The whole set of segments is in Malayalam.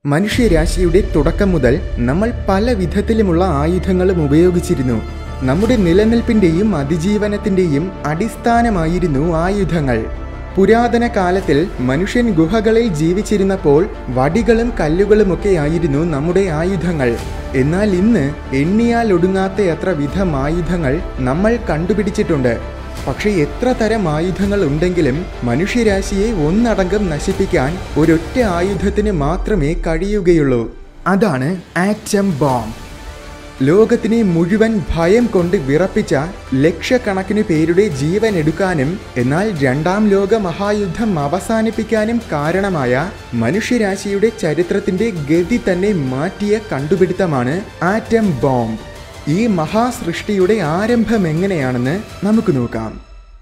മനുഷ്യരാശിയുടെ തുടക്കം മുതൽ നമ്മൾ പല വിധത്തിലുമുള്ള ആയുധങ്ങളും ഉപയോഗിച്ചിരുന്നു നമ്മുടെ നിലനിൽപ്പിന്റെയും അതിജീവനത്തിന്റെയും അടിസ്ഥാനമായിരുന്നു ആയുധങ്ങൾ പുരാതന കാലത്തിൽ മനുഷ്യൻ ഗുഹകളിൽ ജീവിച്ചിരുന്നപ്പോൾ വടികളും കല്ലുകളുമൊക്കെയായിരുന്നു നമ്മുടെ ആയുധങ്ങൾ എന്നാൽ ഇന്ന് എണ്ണിയാൽ ഒടുങ്ങാത്തയത്ര വിധം ആയുധങ്ങൾ നമ്മൾ കണ്ടുപിടിച്ചിട്ടുണ്ട് പക്ഷേ എത്ര തരം ആയുധങ്ങൾ ഉണ്ടെങ്കിലും മനുഷ്യരാശിയെ ഒന്നടങ്കം നശിപ്പിക്കാൻ ഒരൊറ്റ ആയുധത്തിന് മാത്രമേ കഴിയുകയുള്ളൂ അതാണ് ആറ്റം ബോംബ് ലോകത്തിനെ മുഴുവൻ ഭയം കൊണ്ട് വിറപ്പിച്ച ലക്ഷക്കണക്കിന് പേരുടെ ജീവൻ എടുക്കാനും എന്നാൽ രണ്ടാം ലോക മഹായുദ്ധം അവസാനിപ്പിക്കാനും കാരണമായ മനുഷ്യരാശിയുടെ ചരിത്രത്തിന്റെ ഗതി തന്നെ മാറ്റിയ കണ്ടുപിടുത്തമാണ് ആറ്റം ബോംബ് ഈ മഹാസൃഷ്ടിയുടെ ആരംഭം എങ്ങനെയാണെന്ന് നമുക്ക് നോക്കാം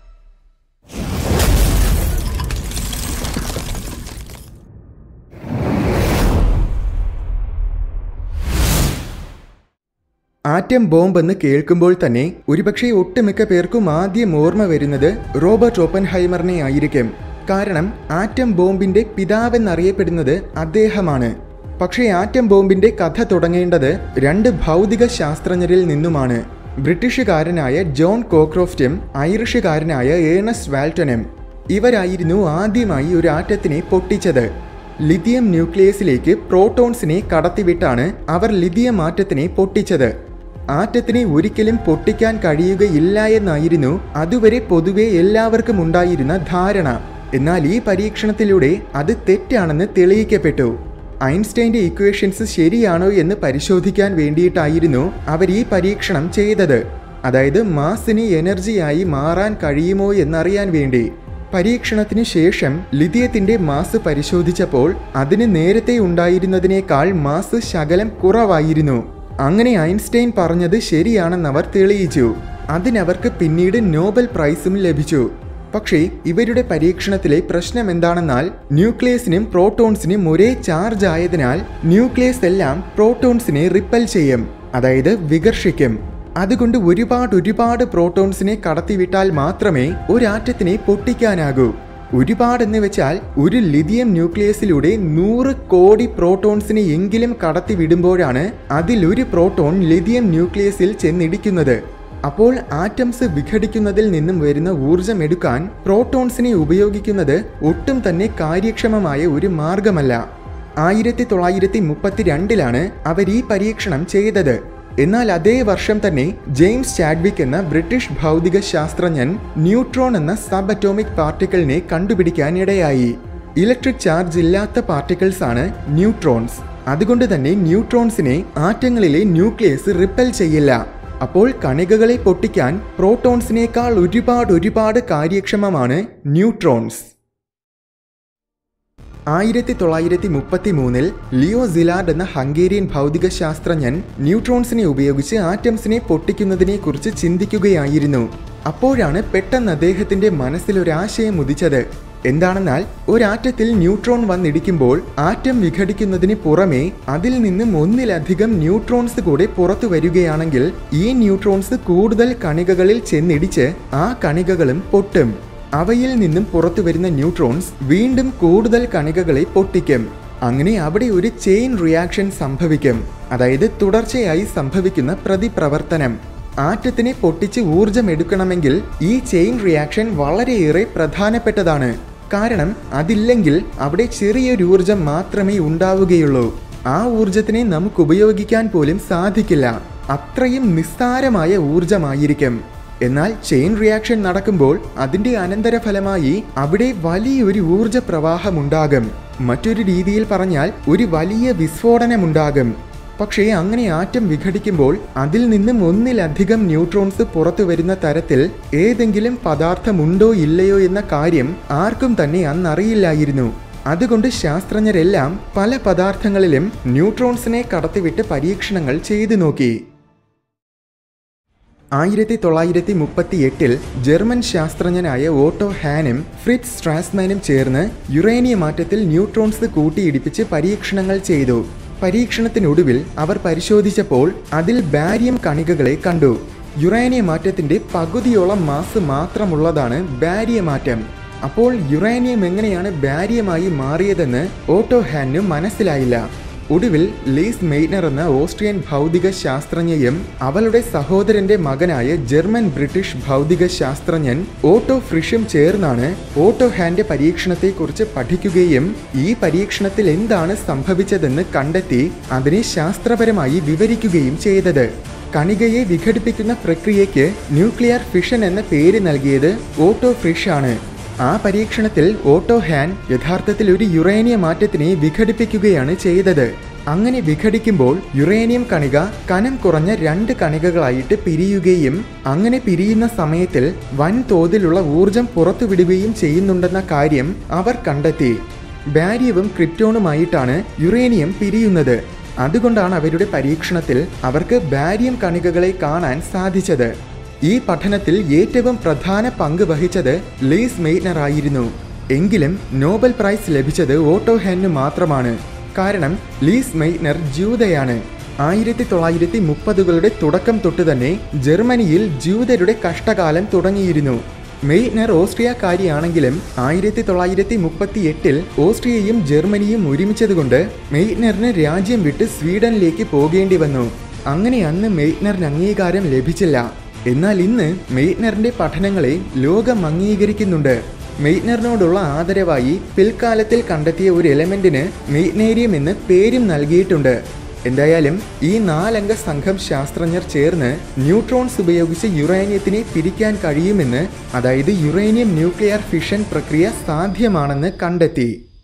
ആറ്റം ബോംബ് എന്ന് കേൾക്കുമ്പോൾ തന്നെ ഒരുപക്ഷെ ഒട്ടുമിക്ക പേർക്കും ആദ്യം ഓർമ്മ വരുന്നത് റോബർട്ട് ഓപ്പൻഹൈമറിനെ ആയിരിക്കും കാരണം ആറ്റം ബോംബിന്റെ പിതാവെന്നറിയപ്പെടുന്നത് അദ്ദേഹമാണ് പക്ഷേ ആറ്റം ബോംബിന്റെ കഥ തുടങ്ങേണ്ടത് രണ്ട് ഭൗതിക ശാസ്ത്രജ്ഞരിൽ നിന്നുമാണ് ബ്രിട്ടീഷുകാരനായ ജോൺ കോക്രോഫ്റ്റും ഐറിഷുകാരനായ ഏണസ്റ്റ് വാൽട്ടനും ഇവരായിരുന്നു ആദ്യമായി ഒരു ആറ്റത്തിനെ പൊട്ടിച്ചത് ലിഥിയം ന്യൂക്ലിയസിലേക്ക് പ്രോട്ടോൺസിനെ കടത്തിവിട്ടാണ് അവർ ലിഥിയം ആറ്റത്തിനെ പൊട്ടിച്ചത് ആറ്റത്തിനെ ഒരിക്കലും പൊട്ടിക്കാൻ കഴിയുകയില്ല എന്നായിരുന്നു അതുവരെ പൊതുവെ എല്ലാവർക്കും ഉണ്ടായിരുന്ന ധാരണ എന്നാൽ ഈ പരീക്ഷണത്തിലൂടെ അത് തെറ്റാണെന്ന് തെളിയിക്കപ്പെട്ടു ഐൻസ്റ്റൈൻ്റെ ഇക്വേഷൻസ് ശരിയാണോ എന്ന് പരിശോധിക്കാൻ വേണ്ടിയിട്ടായിരുന്നു അവർ ഈ പരീക്ഷണം ചെയ്തത് അതായത് മാസിന് എനർജിയായി മാറാൻ കഴിയുമോ എന്നറിയാൻ വേണ്ടി പരീക്ഷണത്തിനു ശേഷം ലിഥിയത്തിന്റെ മാസ് പരിശോധിച്ചപ്പോൾ അതിന് നേരത്തെ ഉണ്ടായിരുന്നതിനേക്കാൾ മാസ് ശകലം കുറവായിരുന്നു അങ്ങനെ ഐൻസ്റ്റൈൻ പറഞ്ഞത് ശരിയാണെന്നവർ തെളിയിച്ചു അതിനവർക്ക് പിന്നീട് നോബൽ പ്രൈസും ലഭിച്ചു പക്ഷേ ഇവരുടെ പരീക്ഷണത്തിലെ പ്രശ്നം എന്താണെന്നാൽ ന്യൂക്ലിയസിനും പ്രോട്ടോൺസിനും ഒരേ ചാർജ് ആയതിനാൽ ന്യൂക്ലിയസ് എല്ലാം പ്രോട്ടോൺസിനെ റിപ്പൽ ചെയ്യും അതായത് വികർഷിക്കും അതുകൊണ്ട് ഒരുപാട് ഒരുപാട് പ്രോട്ടോൺസിനെ കടത്തിവിട്ടാൽ മാത്രമേ ഒരു ആറ്റത്തിനെ പൊട്ടിക്കാനാകൂ ഒരുപാടെന്ന് വെച്ചാൽ ഒരു ലിഥിയം ന്യൂക്ലിയസിലൂടെ നൂറ് കോടി പ്രോട്ടോൺസിനെ എങ്കിലും കടത്തിവിടുമ്പോഴാണ് അതിലൊരു പ്രോട്ടോൺ ലിഥിയം ന്യൂക്ലിയസിൽ ചെന്നിടിക്കുന്നത് അപ്പോൾ ആറ്റംസ് വിഘടിക്കുന്നതിൽ നിന്നും വരുന്ന ഊർജം എടുക്കാൻ പ്രോട്ടോൺസിനെ ഉപയോഗിക്കുന്നത് ഒട്ടും തന്നെ കാര്യക്ഷമമായ ഒരു മാർഗമല്ല ആയിരത്തി തൊള്ളായിരത്തി മുപ്പത്തിരണ്ടിലാണ് അവർ ഈ പരീക്ഷണം ചെയ്തത് എന്നാൽ അതേ വർഷം തന്നെ ജെയിംസ് ചാഡ്വിക് എന്ന ബ്രിട്ടീഷ് ഭൗതിക ശാസ്ത്രജ്ഞൻ ന്യൂട്രോൺ എന്ന സബ് അറ്റോമിക് പാർട്ടിക്കിളിനെ കണ്ടുപിടിക്കാൻ ഇടയായി ഇലക്ട്രിക് ചാർജ് ഇല്ലാത്ത പാർട്ടിക്കിൾസ് ആണ് ന്യൂട്രോൺസ് അതുകൊണ്ട് തന്നെ ന്യൂട്രോൺസിനെ ആറ്റങ്ങളിലെ ന്യൂക്ലിയസ് റിപ്പൽ ചെയ്യില്ല അപ്പോൾ കണികകളെ പൊട്ടിക്കാൻ പ്രോട്ടോൺസിനേക്കാൾ ഒരുപാട് ഒരുപാട് കാര്യക്ഷമമാണ് ന്യൂട്രോൺസ് ആയിരത്തി തൊള്ളായിരത്തി മുപ്പത്തി മൂന്നിൽ ലിയോ സിലാർഡ് എന്ന ഹംഗേറിയൻ ഭൗതിക ശാസ്ത്രജ്ഞൻ ന്യൂട്രോൺസിനെ ഉപയോഗിച്ച് ആറ്റംസിനെ പൊട്ടിക്കുന്നതിനെ കുറിച്ച് ചിന്തിക്കുകയായിരുന്നു അപ്പോഴാണ് പെട്ടെന്ന് അദ്ദേഹത്തിന്റെ മനസ്സിൽ ഒരു ആശയം ഉദിച്ചത് എന്താണെന്നാൽ ഒരാറ്റത്തിൽ ന്യൂട്രോൺ വന്നിടിക്കുമ്പോൾ ആറ്റം വിഘടിക്കുന്നതിന് പുറമെ അതിൽ നിന്നും ഒന്നിലധികം ന്യൂട്രോൺസ് കൂടെ പുറത്തു വരികയാണെങ്കിൽ ഈ ന്യൂട്രോൺസ് കൂടുതൽ കണികകളിൽ ചെന്നിടിച്ച് ആ കണികകളും പൊട്ടും അവയിൽ നിന്നും പുറത്തു വരുന്ന ന്യൂട്രോൺസ് വീണ്ടും കൂടുതൽ കണികകളെ പൊട്ടിക്കും അങ്ങനെ അവിടെ ഒരു ചെയിൻ റിയാക്ഷൻ സംഭവിക്കും അതായത് തുടർച്ചയായി സംഭവിക്കുന്ന പ്രതിപ്രവർത്തനം ആറ്റത്തിനെ പൊട്ടിച്ച് ഊർജം എടുക്കണമെങ്കിൽ ഈ ചെയിൻ റിയാക്ഷൻ വളരെയേറെ പ്രധാനപ്പെട്ടതാണ് കാരണം അതില്ലെങ്കിൽ അവിടെ ചെറിയൊരു ഊർജം മാത്രമേ ഉണ്ടാവുകയുള്ളൂ ആ ഊർജത്തിനെ നമുക്ക് ഉപയോഗിക്കാൻ പോലും സാധിക്കില്ല അത്രയും നിസ്സാരമായ ഊർജമായിരിക്കും എന്നാൽ ചെയിൻ റിയാക്ഷൻ നടക്കുമ്പോൾ അതിന്റെ അനന്തരഫലമായി അവിടെ വലിയൊരു ഊർജ പ്രവാഹമുണ്ടാകും മറ്റൊരു രീതിയിൽ പറഞ്ഞാൽ ഒരു വലിയ വിസ്ഫോടനമുണ്ടാകും പക്ഷേ അങ്ങനെ ആറ്റം വിഘടിക്കുമ്പോൾ അതിൽ നിന്നും ഒന്നിലധികം ന്യൂട്രോൺസ് പുറത്തു വരുന്ന തരത്തിൽ ഏതെങ്കിലും പദാർത്ഥമുണ്ടോ ഇല്ലയോ എന്ന കാര്യം ആർക്കും തന്നെ അന്നറിയില്ലായിരുന്നു അതുകൊണ്ട് ശാസ്ത്രജ്ഞരെല്ലാം പല പദാർത്ഥങ്ങളിലും ന്യൂട്രോൺസിനെ കടത്തിവിട്ട് പരീക്ഷണങ്ങൾ ചെയ്തു നോക്കി ആയിരത്തി തൊള്ളായിരത്തി മുപ്പത്തി എട്ടിൽ ജർമ്മൻ ശാസ്ത്രജ്ഞനായ ഓട്ടോ ഹാനും ഫ്രിറ്റ്സ് സ്ട്രാസ്മാനും ചേർന്ന് യുറേനിയം ആറ്റത്തിൽ ന്യൂട്രോൺസ് കൂട്ടിയിടിപ്പിച്ച് പരീക്ഷണങ്ങൾ ചെയ്തു പരീക്ഷണത്തിനൊടുവിൽ അവർ പരിശോധിച്ചപ്പോൾ അതിൽ ബാരിയം കണികകളെ കണ്ടു യുറേനിയം ആറ്റത്തിന്റെ പകുതിയോളം മാസ് മാത്രമുള്ളതാണ് ബാരിയം ആറ്റം അപ്പോൾ യുറേനിയം എങ്ങനെയാണ് ബാരിയമായി മാറിയതെന്ന് ഓട്ടോ ഹാനു മനസ്സിലായില്ല ഒടുവിൽ ലീസ് മെയ്നർ എന്ന ഓസ്ട്രിയൻ ഭൗതിക ശാസ്ത്രജ്ഞയും അവളുടെ സഹോദരന്റെ മകനായ ജർമ്മൻ ബ്രിട്ടീഷ് ഭൗതിക ശാസ്ത്രജ്ഞൻ ഓട്ടോ ഫ്രിഷും ചേർന്നാണ് ഓട്ടോ ഹാൻഡ് പരീക്ഷണത്തെക്കുറിച്ച് പഠിക്കുകയും ഈ പരീക്ഷണത്തിൽ എന്താണ് സംഭവിച്ചതെന്ന് കണ്ടെത്തി അതിനെ ശാസ്ത്രപരമായി വിവരിക്കുകയും ചെയ്തത് കണികയെ വിഘടിപ്പിക്കുന്ന പ്രക്രിയയ്ക്ക് ന്യൂക്ലിയർ ഫിഷൻ എന്ന പേര് നൽകിയത് ഓട്ടോ ഫ്രിഷ് ആണ് ആ പരീക്ഷണത്തിൽ ഓട്ടോ ഹാൻ യഥാർത്ഥത്തിൽ ഒരു യുറേനിയം മാറ്റത്തിനെ വിഘടിപ്പിക്കുകയാണ് ചെയ്തത് അങ്ങനെ വിഘടിക്കുമ്പോൾ യുറേനിയം കണിക കനം കുറഞ്ഞ രണ്ട് കണികകളായിട്ട് പിരിയുകയും അങ്ങനെ പിരിയുന്ന സമയത്തിൽ വൻതോതിലുള്ള ഊർജം പുറത്തുവിടുകയും ചെയ്യുന്നുണ്ടെന്ന കാര്യം അവർ കണ്ടെത്തി ബാരിയവും ക്രിപ്റ്റോണുമായിട്ടാണ് യുറേനിയം പിരിയുന്നത് അതുകൊണ്ടാണ് അവരുടെ പരീക്ഷണത്തിൽ അവർക്ക് ബാരിയം കണികകളെ കാണാൻ സാധിച്ചത് ഈ പഠനത്തിൽ ഏറ്റവും പ്രധാന പങ്ക് വഹിച്ചത് ലീസ് മെയ്നർ ആയിരുന്നു എങ്കിലും നോബൽ പ്രൈസ് ലഭിച്ചത് ഓട്ടോ ഹാനു മാത്രമാണ് കാരണം ലീസ് മെയ്നർ ജൂതയാണ് ആയിരത്തി തൊള്ളായിരത്തി മുപ്പതുകളുടെ തുടക്കം തൊട്ട് തന്നെ ജർമ്മനിയിൽ ജൂതരുടെ കഷ്ടകാലം തുടങ്ങിയിരുന്നു മെയ്നർ ഓസ്ട്രിയക്കാരിയാണെങ്കിലും ആയിരത്തി തൊള്ളായിരത്തി മുപ്പത്തി എട്ടിൽ ഓസ്ട്രിയയും ജർമ്മനിയും ഒരുമിച്ചതുകൊണ്ട് മെയ്നറിന് രാജ്യം വിട്ട് സ്വീഡനിലേക്ക് പോകേണ്ടി വന്നു അങ്ങനെ അന്ന് മെയ്നറിന് അംഗീകാരം ലഭിച്ചില്ല എന്നാൽ ഇന്ന് മെയ്റ്റ്നറിന്റെ പഠനങ്ങളെ ലോകം അംഗീകരിക്കുന്നുണ്ട് മെയ്റ്റ്നറിനോടുള്ള ആദരവായി പിൽക്കാലത്തിൽ കണ്ടെത്തിയ ഒരു എലമെന്റിന് മെയ്റ്റ്നേരിയം എന്ന് പേരും നൽകിയിട്ടുണ്ട് എന്തായാലും ഈ നാലംഗ സംഘം ശാസ്ത്രജ്ഞർ ചേർന്ന് ന്യൂട്രോൺസ് ഉപയോഗിച്ച് യുറേനിയത്തിനെ പിരിക്കാൻ കഴിയുമെന്ന് അതായത് യുറേനിയം ന്യൂക്ലിയർ ഫിഷൻ പ്രക്രിയ സാധ്യമാണെന്ന് കണ്ടെത്തി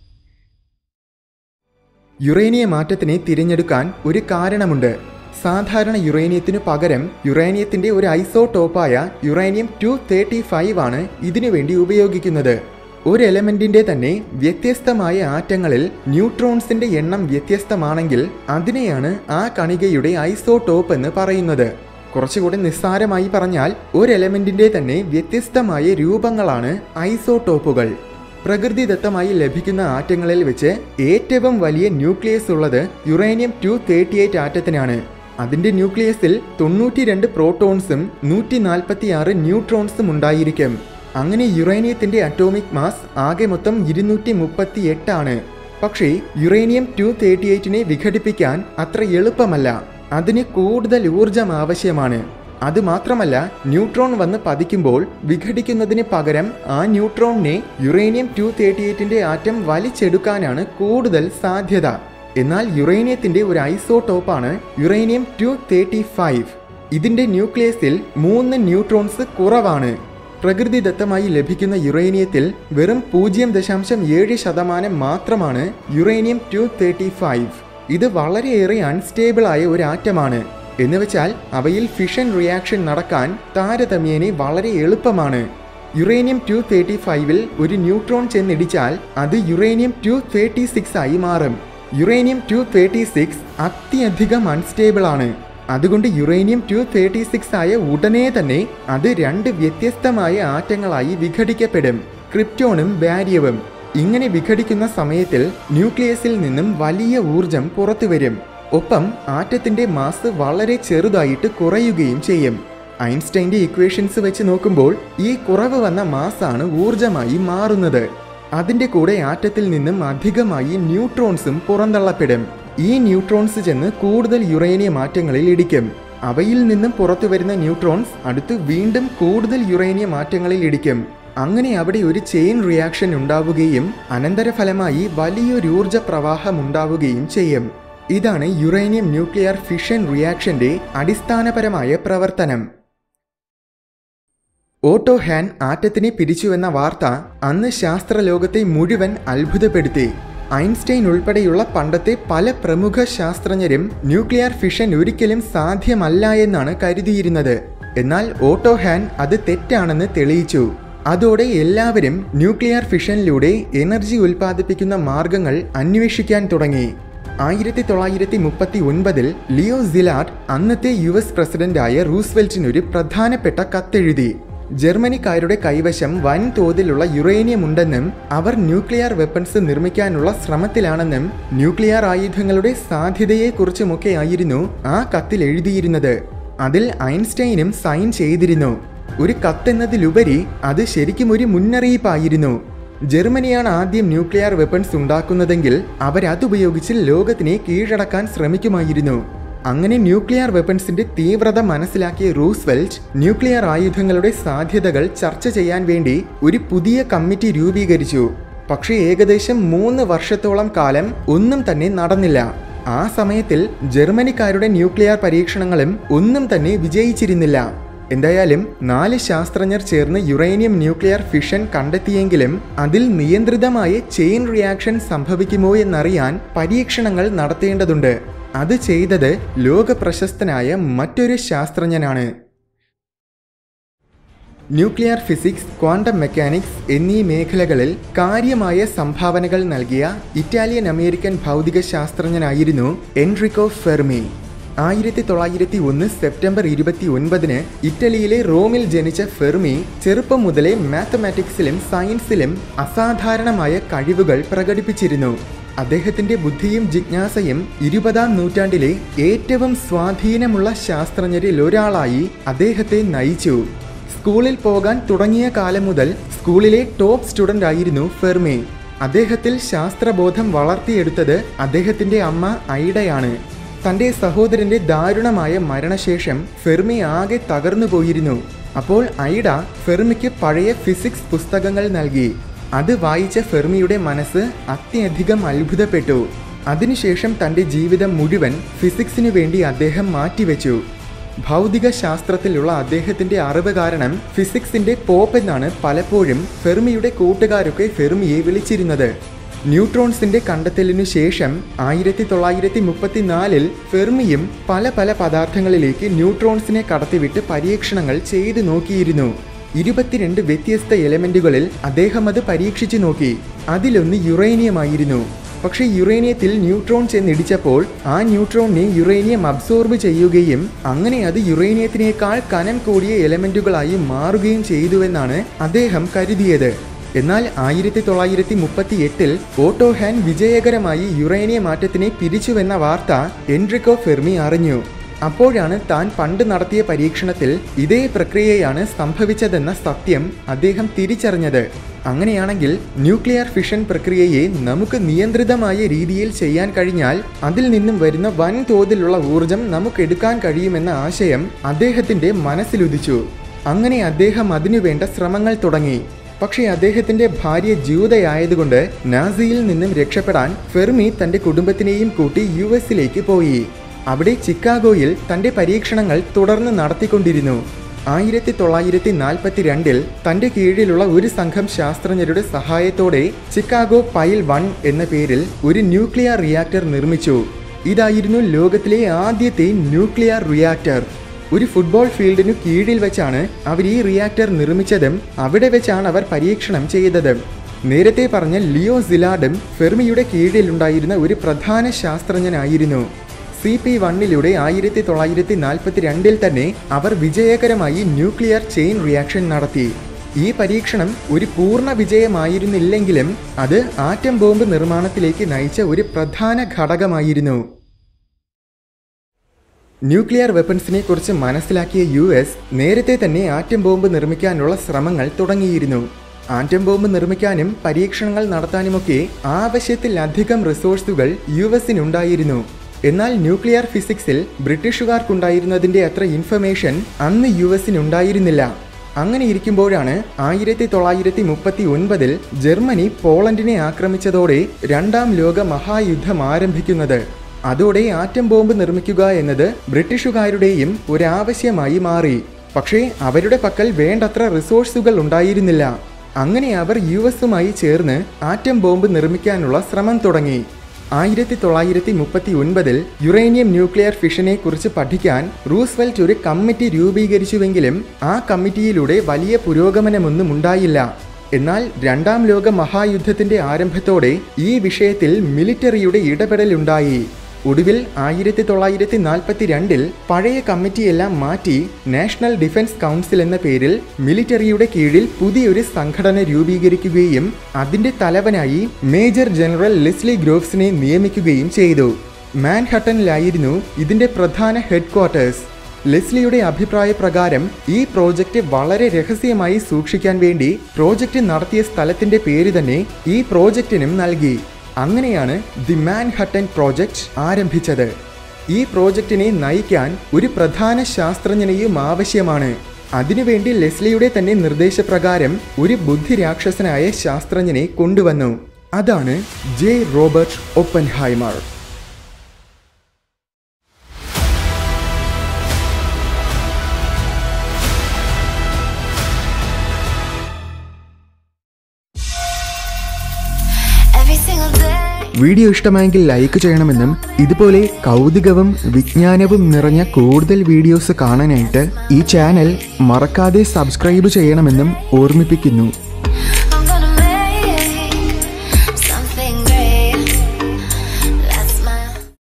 യുറേനിയ മാറ്റത്തിനെ തിരഞ്ഞെടുക്കാൻ ഒരു കാരണമുണ്ട് സാധാരണ യുറേനിയത്തിനു പകരം യുറേനിയത്തിന്റെ ഒരു ഐസോടോപ്പായ യുറേനിയം ടു തേർട്ടി ഫൈവ് ആണ് ഇതിനുവേണ്ടി ഉപയോഗിക്കുന്നത് ഒരു എലമെന്റിന്റെ തന്നെ വ്യത്യസ്തമായ ആറ്റങ്ങളിൽ ന്യൂട്രോൺസിന്റെ എണ്ണം വ്യത്യസ്തമാണെങ്കിൽ അതിനെയാണ് ആ കണികയുടെ ഐസോടോപ്പ് എന്ന് പറയുന്നത് കുറച്ചുകൂടി നിസ്സാരമായി പറഞ്ഞാൽ ഒരു എലമെന്റിന്റെ തന്നെ വ്യത്യസ്തമായ രൂപങ്ങളാണ് ഐസോടോപ്പുകൾ പ്രകൃതിദത്തമായി ലഭിക്കുന്ന ആറ്റങ്ങളിൽ വെച്ച് ഏറ്റവും വലിയ ന്യൂക്ലിയസ് ഉള്ളത് യുറേനിയം ടു തേർട്ടി എയ്റ്റ് ആറ്റത്തിനാണ് അതിന്റെ ന്യൂക്ലിയസിൽ തൊണ്ണൂറ്റി രണ്ട് പ്രോട്ടോൺസും നൂറ്റി നാൽപ്പത്തി ആറ് ന്യൂട്രോൺസും ഉണ്ടായിരിക്കും അങ്ങനെ യുറേനിയത്തിന്റെ അറ്റോമിക് മാസ് ആകെ മൊത്തം ഇരുന്നൂറ്റി മുപ്പത്തി എട്ടാണ് പക്ഷേ യുറേനിയം ടു തേർട്ടി എയ്റ്റിനെ വിഘടിപ്പിക്കാൻ അത്ര എളുപ്പമല്ല അതിന് കൂടുതൽ ഊർജം ആവശ്യമാണ് അതുമാത്രമല്ല ന്യൂട്രോൺ വന്ന് പതിക്കുമ്പോൾ വിഘടിക്കുന്നതിന് പകരം ആ ന്യൂട്രോണിനെ യുറേനിയം ടു തേർട്ടി എയ്റ്റിന്റെ ആറ്റം വലിച്ചെടുക്കാനാണ് കൂടുതൽ സാധ്യത എന്നാൽ യുറേനിയത്തിന്റെ ഒരു ഐസോടോപ്പാണ് യുറേനിയം ടു തേർട്ടി ഫൈവ് ഇതിന്റെ ന്യൂക്ലിയസിൽ മൂന്ന് ന്യൂട്രോൺസ് കുറവാണ് പ്രകൃതിദത്തമായി ലഭിക്കുന്ന യുറേനിയത്തിൽ വെറും പൂജ്യം ദശാംശം ഏഴ് ശതമാനം മാത്രമാണ് യുറേനിയം ടു തേർട്ടി ഫൈവ് ഇത് വളരെയേറെ അൺസ്റ്റേബിൾ ആയ ഒരു ആറ്റമാണ് എന്നുവെച്ചാൽ അവയിൽ ഫിഷൻ റിയാക്ഷൻ നടക്കാൻ താരതമ്യേന വളരെ എളുപ്പമാണ് യുറേനിയം ടു തേർട്ടി ഫൈവിൽ ഒരു ന്യൂട്രോൺ ചെന്നിടിച്ചാൽ അത് യുറേനിയം ടു തേർട്ടി സിക്സ് ആയി മാറും യുറേനിയം ടു തേർട്ടി സിക്സ് അത്യധികം അൺസ്റ്റേബിൾ ആണ് അതുകൊണ്ട് യുറേനിയം ടു തേർട്ടി സിക്സ് ആയ ഉടനെ തന്നെ അത് രണ്ട് വ്യത്യസ്തമായ ആറ്റങ്ങളായി വിഘടിക്കപ്പെടും ക്രിപ്റ്റോണും ബാരിയവും ഇങ്ങനെ വിഘടിക്കുന്ന സമയത്തിൽ ന്യൂക്ലിയസിൽ നിന്നും വലിയ ഊർജം പുറത്തുവരും ഒപ്പം ആറ്റത്തിന്റെ മാസ് വളരെ ചെറുതായിട്ട് കുറയുകയും ചെയ്യും ഐൻസ്റ്റൈന്റെ ഇക്വേഷൻസ് വെച്ച് നോക്കുമ്പോൾ ഈ കുറവ് വന്ന മാസാണ് ഊർജമായി മാറുന്നത് അതിന്റെ കൂടെ ആറ്റത്തിൽ നിന്നും അധികമായി ന്യൂട്രോൺസും പുറന്തള്ളപ്പെടും ഈ ന്യൂട്രോൺസ് ചെന്ന് കൂടുതൽ യുറേനിയം ആറ്റങ്ങളിൽ ഇടിക്കും അവയിൽ നിന്നും പുറത്തു വരുന്ന ന്യൂട്രോൺസ് അടുത്ത് വീണ്ടും കൂടുതൽ യുറേനിയം ആറ്റങ്ങളിൽ ഇടിക്കും അങ്ങനെ അവിടെ ഒരു ചെയിൻ റിയാക്ഷൻ ഉണ്ടാവുകയും അനന്തരഫലമായി വലിയൊരു ഊർജ പ്രവാഹം ഉണ്ടാവുകയും ചെയ്യും ഇതാണ് യുറേനിയം ന്യൂക്ലിയർ ഫിഷൻ റിയാക്ഷന്റെ അടിസ്ഥാനപരമായ പ്രവർത്തനം ഓട്ടോ ഹാൻ ആറ്റത്തിനെ പിരിച്ചുവെന്ന വാർത്ത അന്ന് ശാസ്ത്രലോകത്തെ മുഴുവൻ അത്ഭുതപ്പെടുത്തി ഐൻസ്റ്റൈൻ ഉൾപ്പെടെയുള്ള പണ്ടത്തെ പല പ്രമുഖ ശാസ്ത്രജ്ഞരും ന്യൂക്ലിയർ ഫിഷൻ ഒരിക്കലും സാധ്യമല്ല എന്നാണ് കരുതിയിരുന്നത് എന്നാൽ ഓട്ടോ ഹാൻ അത് തെറ്റാണെന്ന് തെളിയിച്ചു അതോടെ എല്ലാവരും ന്യൂക്ലിയർ ഫിഷനിലൂടെ എനർജി ഉൽപ്പാദിപ്പിക്കുന്ന മാർഗങ്ങൾ അന്വേഷിക്കാൻ തുടങ്ങി ആയിരത്തി തൊള്ളായിരത്തി മുപ്പത്തി ഒൻപതിൽ ലിയോ സിലാർഡ് അന്നത്തെ യു എസ് പ്രസിഡന്റായ റൂസ്വെൽറ്റിനൊരു പ്രധാനപ്പെട്ട കത്തെഴുതി ജർമ്മനിക്കാരുടെ കൈവശം വൻതോതിലുള്ള യുറേനിയം ഉണ്ടെന്നും അവർ ന്യൂക്ലിയർ വെപ്പൺസ് നിർമ്മിക്കാനുള്ള ശ്രമത്തിലാണെന്നും ന്യൂക്ലിയർ ആയുധങ്ങളുടെ സാധ്യതയെക്കുറിച്ചുമൊക്കെയായിരുന്നു ആ കത്തിൽ എഴുതിയിരുന്നത് അതിൽ ഐൻസ്റ്റൈനും സൈൻ ചെയ്തിരുന്നു ഒരു കത്തെന്നതിലുപരി അത് ശരിക്കും ഒരു മുന്നറിയിപ്പായിരുന്നു ജർമ്മനിയാണ് ആദ്യം ന്യൂക്ലിയർ വെപ്പൺസ് ഉണ്ടാക്കുന്നതെങ്കിൽ അവരതുപയോഗിച്ച് ലോകത്തിനെ കീഴടക്കാൻ ശ്രമിക്കുമായിരുന്നു അങ്ങനെ ന്യൂക്ലിയർ വെപ്പൺസിന്റെ തീവ്രത മനസ്സിലാക്കിയ റൂസ്വെൽറ്റ് ന്യൂക്ലിയർ ആയുധങ്ങളുടെ സാധ്യതകൾ ചർച്ച ചെയ്യാൻ വേണ്ടി ഒരു പുതിയ കമ്മിറ്റി രൂപീകരിച്ചു പക്ഷേ ഏകദേശം മൂന്ന് വർഷത്തോളം കാലം ഒന്നും തന്നെ നടന്നില്ല ആ സമയത്തിൽ ജർമ്മനിക്കാരുടെ ന്യൂക്ലിയർ പരീക്ഷണങ്ങളും ഒന്നും തന്നെ വിജയിച്ചിരുന്നില്ല എന്തായാലും നാല് ശാസ്ത്രജ്ഞർ ചേർന്ന് യുറേനിയം ന്യൂക്ലിയർ ഫിഷൻ കണ്ടെത്തിയെങ്കിലും അതിൽ നിയന്ത്രിതമായ ചെയിൻ റിയാക്ഷൻ സംഭവിക്കുമോ എന്നറിയാൻ പരീക്ഷണങ്ങൾ നടത്തേണ്ടതുണ്ട് അത് ചെയ്തത് ലോക പ്രശസ്തനായ മറ്റൊരു ശാസ്ത്രജ്ഞനാണ് ന്യൂക്ലിയർ ഫിസിക്സ് ക്വാണ്ടം മെക്കാനിക്സ് എന്നീ മേഖലകളിൽ കാര്യമായ സംഭാവനകൾ നൽകിയ ഇറ്റാലിയൻ അമേരിക്കൻ ഭൗതിക ശാസ്ത്രജ്ഞനായിരുന്നു എൻറിക്കോ ഫെർമി ആയിരത്തി തൊള്ളായിരത്തി ഒന്ന് സെപ്റ്റംബർ ഇരുപത്തി ഒൻപതിന് ഇറ്റലിയിലെ റോമിൽ ജനിച്ച ഫെർമി ചെറുപ്പം മുതലേ മാത്തമാറ്റിക്സിലും സയൻസിലും അസാധാരണമായ കഴിവുകൾ പ്രകടിപ്പിച്ചിരുന്നു അദ്ദേഹത്തിന്റെ ബുദ്ധിയും ജിജ്ഞാസയും ഇരുപതാം നൂറ്റാണ്ടിലെ ഏറ്റവും സ്വാധീനമുള്ള ശാസ്ത്രജ്ഞരിൽ ഒരാളായി അദ്ദേഹത്തെ നയിച്ചു സ്കൂളിൽ പോകാൻ തുടങ്ങിയ കാലം മുതൽ സ്കൂളിലെ ടോപ്പ് സ്റ്റുഡന്റ് ആയിരുന്നു ഫെർമി അദ്ദേഹത്തിൽ ശാസ്ത്രബോധം വളർത്തിയെടുത്തത് അദ്ദേഹത്തിന്റെ അമ്മ ഐഡയാണ് തന്റെ സഹോദരന്റെ ദാരുണമായ മരണശേഷം ഫെർമി ആകെ തകർന്നു പോയിരുന്നു അപ്പോൾ ഐഡ ഫെർമിക്ക് പഴയ ഫിസിക്സ് പുസ്തകങ്ങൾ നൽകി അത് വായിച്ച ഫെർമിയുടെ മനസ്സ് അത്യധികം അത്ഭുതപ്പെട്ടു അതിനുശേഷം തന്റെ ജീവിതം മുഴുവൻ ഫിസിക്സിനു വേണ്ടി അദ്ദേഹം മാറ്റിവെച്ചു ഭൗതിക ശാസ്ത്രത്തിലുള്ള അദ്ദേഹത്തിന്റെ അറിവ് കാരണം ഫിസിക്സിന്റെ പോപ്പ് എന്നാണ് പലപ്പോഴും ഫെർമിയുടെ കൂട്ടുകാരൊക്കെ ഫെർമിയെ വിളിച്ചിരുന്നത് ന്യൂട്രോൺസിന്റെ കണ്ടെത്തലിനു ശേഷം ആയിരത്തി തൊള്ളായിരത്തി മുപ്പത്തിനാലിൽ ഫെർമിയും പല പല പദാർത്ഥങ്ങളിലേക്ക് ന്യൂട്രോൺസിനെ കടത്തിവിട്ട് പരീക്ഷണങ്ങൾ ചെയ്തു നോക്കിയിരുന്നു ഇരുപത്തിരണ്ട് വ്യത്യസ്ത എലമെന്റുകളിൽ അദ്ദേഹം അത് പരീക്ഷിച്ചു നോക്കി അതിലൊന്ന് യുറേനിയമായിരുന്നു പക്ഷേ യുറേനിയത്തിൽ ന്യൂട്രോൺ ചെന്നിടിച്ചപ്പോൾ ആ ന്യൂട്രോണിനെ യുറേനിയം അബ്സോർബ് ചെയ്യുകയും അങ്ങനെ അത് യുറേനിയത്തിനേക്കാൾ കനം കൂടിയ എലമെന്റുകളായി മാറുകയും ചെയ്തുവെന്നാണ് അദ്ദേഹം കരുതിയത് എന്നാൽ ആയിരത്തി തൊള്ളായിരത്തി മുപ്പത്തി എട്ടിൽ ഓട്ടോഹാൻ വിജയകരമായി യുറേനിയം മാറ്റത്തിനെ പിരിച്ചുവെന്ന വാർത്ത എൻട്രിക്കോ ഫെർമി അറിഞ്ഞു അപ്പോഴാണ് താൻ പണ്ട് നടത്തിയ പരീക്ഷണത്തിൽ ഇതേ പ്രക്രിയയാണ് സംഭവിച്ചതെന്ന സത്യം അദ്ദേഹം തിരിച്ചറിഞ്ഞത് അങ്ങനെയാണെങ്കിൽ ന്യൂക്ലിയർ ഫിഷൻ പ്രക്രിയയെ നമുക്ക് നിയന്ത്രിതമായ രീതിയിൽ ചെയ്യാൻ കഴിഞ്ഞാൽ അതിൽ നിന്നും വരുന്ന വൻതോതിലുള്ള ഊർജം നമുക്കെടുക്കാൻ കഴിയുമെന്ന ആശയം അദ്ദേഹത്തിന്റെ മനസ്സിലുദിച്ചു അങ്ങനെ അദ്ദേഹം അതിനുവേണ്ട ശ്രമങ്ങൾ തുടങ്ങി പക്ഷേ അദ്ദേഹത്തിന്റെ ഭാര്യ ജൂതയായതുകൊണ്ട് നാസിയിൽ നിന്നും രക്ഷപ്പെടാൻ ഫെർമി തന്റെ കുടുംബത്തിനെയും കൂട്ടി യു എസിലേക്ക് പോയി അവിടെ ചിക്കാഗോയിൽ തന്റെ പരീക്ഷണങ്ങൾ തുടർന്ന് നടത്തിക്കൊണ്ടിരുന്നു ആയിരത്തി തൊള്ളായിരത്തി നാൽപ്പത്തി രണ്ടിൽ തന്റെ കീഴിലുള്ള ഒരു സംഘം ശാസ്ത്രജ്ഞരുടെ സഹായത്തോടെ ചിക്കാഗോ പൈൽ വൺ എന്ന പേരിൽ ഒരു ന്യൂക്ലിയർ റിയാക്ടർ നിർമ്മിച്ചു ഇതായിരുന്നു ലോകത്തിലെ ആദ്യത്തെ ന്യൂക്ലിയർ റിയാക്ടർ ഒരു ഫുട്ബോൾ ഫീൽഡിനു കീഴിൽ വെച്ചാണ് അവർ ഈ റിയാക്ടർ നിർമ്മിച്ചതും അവിടെ വെച്ചാണ് അവർ പരീക്ഷണം ചെയ്തതും നേരത്തെ പറഞ്ഞ ലിയോ സിലാഡും ഫെർമിയുടെ കീഴിലുണ്ടായിരുന്ന ഒരു പ്രധാന ശാസ്ത്രജ്ഞനായിരുന്നു സി പി വണ്ണിലൂടെ ആയിരത്തി തൊള്ളായിരത്തി നാൽപ്പത്തി രണ്ടിൽ തന്നെ അവർ വിജയകരമായി ന്യൂക്ലിയർ ചെയിൻ റിയാക്ഷൻ നടത്തി ഈ പരീക്ഷണം ഒരു പൂർണ്ണ വിജയമായിരുന്നില്ലെങ്കിലും അത് ആറ്റം ബോംബ് നിർമ്മാണത്തിലേക്ക് നയിച്ച ഒരു പ്രധാന ഘടകമായിരുന്നു ന്യൂക്ലിയർ വെപ്പൺസിനെ കുറിച്ച് മനസ്സിലാക്കിയ യു എസ് നേരത്തെ തന്നെ ആറ്റം ബോംബ് നിർമ്മിക്കാനുള്ള ശ്രമങ്ങൾ തുടങ്ങിയിരുന്നു ആറ്റം ബോംബ് നിർമ്മിക്കാനും പരീക്ഷണങ്ങൾ നടത്താനുമൊക്കെ ആവശ്യത്തിലധികം റിസോഴ്സുകൾ യു എസിനുണ്ടായിരുന്നു എന്നാൽ ന്യൂക്ലിയർ ഫിസിക്സിൽ ബ്രിട്ടീഷുകാർക്കുണ്ടായിരുന്നതിന്റെ അത്ര ഇൻഫർമേഷൻ അന്ന് യു എസിനുണ്ടായിരുന്നില്ല അങ്ങനെ ഇരിക്കുമ്പോഴാണ് ആയിരത്തി തൊള്ളായിരത്തി മുപ്പത്തി ഒൻപതിൽ ജർമ്മനി പോളണ്ടിനെ ആക്രമിച്ചതോടെ രണ്ടാം ലോക മഹായുദ്ധം ആരംഭിക്കുന്നത് അതോടെ ആറ്റം ബോംബ് നിർമ്മിക്കുക എന്നത് ബ്രിട്ടീഷുകാരുടെയും ഒരാവശ്യമായി മാറി പക്ഷേ അവരുടെ പക്കൽ വേണ്ടത്ര റിസോഴ്സുകൾ ഉണ്ടായിരുന്നില്ല അങ്ങനെ അവർ യു എസുമായി ചേർന്ന് ആറ്റം ബോംബ് നിർമ്മിക്കാനുള്ള ശ്രമം തുടങ്ങി ആയിരത്തി തൊള്ളായിരത്തി മുപ്പത്തി ഒൻപതിൽ യുറേനിയം ന്യൂക്ലിയർ ഫിഷനെ കുറിച്ച് പഠിക്കാൻ റൂസ്വെൽറ്റ് ഒരു കമ്മിറ്റി രൂപീകരിച്ചുവെങ്കിലും ആ കമ്മിറ്റിയിലൂടെ വലിയ പുരോഗമനമൊന്നും ഉണ്ടായില്ല എന്നാൽ രണ്ടാം ലോക മഹായുദ്ധത്തിന്റെ ആരംഭത്തോടെ ഈ വിഷയത്തിൽ മിലിറ്ററിയുടെ ഇടപെടലുണ്ടായി ഒടുവിൽ ആയിരത്തി തൊള്ളായിരത്തി നാൽപ്പത്തി രണ്ടിൽ പഴയ കമ്മിറ്റിയെല്ലാം മാറ്റി നാഷണൽ ഡിഫൻസ് കൗൺസിൽ എന്ന പേരിൽ മിലിറ്ററിയുടെ കീഴിൽ പുതിയൊരു സംഘടന രൂപീകരിക്കുകയും അതിന്റെ തലവനായി മേജർ ജനറൽ ലെസ്ലി ഗ്രോവ്സിനെ നിയമിക്കുകയും ചെയ്തു മാൻഹട്ടനിലായിരുന്നു ഇതിന്റെ പ്രധാന ഹെഡ്ക്വാർട്ടേഴ്സ് ലെസ്ലിയുടെ അഭിപ്രായ പ്രകാരം ഈ പ്രോജക്റ്റ് വളരെ രഹസ്യമായി സൂക്ഷിക്കാൻ വേണ്ടി പ്രോജക്റ്റ് നടത്തിയ സ്ഥലത്തിന്റെ പേര് തന്നെ ഈ പ്രോജക്റ്റിനും നൽകി അങ്ങനെയാണ് ദി മാൻഹട്ടൻ പ്രോജക്റ്റ് ആരംഭിച്ചത് ഈ പ്രോജക്റ്റിനെ നയിക്കാൻ ഒരു പ്രധാന ശാസ്ത്രജ്ഞനെയും ആവശ്യമാണ് അതിനുവേണ്ടി ലെസ്ലിയുടെ തന്നെ നിർദ്ദേശപ്രകാരം ഒരു ബുദ്ധിരാക്ഷസനായ ശാസ്ത്രജ്ഞനെ കൊണ്ടുവന്നു അതാണ് J Robert Oppenheimer Every single day. Video ഇഷ്ടമായെങ്കിൽ ലൈക്ക് ചെയ്യണമെന്നും ഇതുപോലെ കൗതുകവും വിജ്ഞാനവും നിറഞ്ഞ കൂടുതൽ വീഡിയോസ് കാണാനായിട്ട് ഈ ചാനൽ മറക്കാതെ സബ്സ്ക്രൈബ് ചെയ്യണമെന്നും ഓർമ്മിപ്പിക്കുന്നു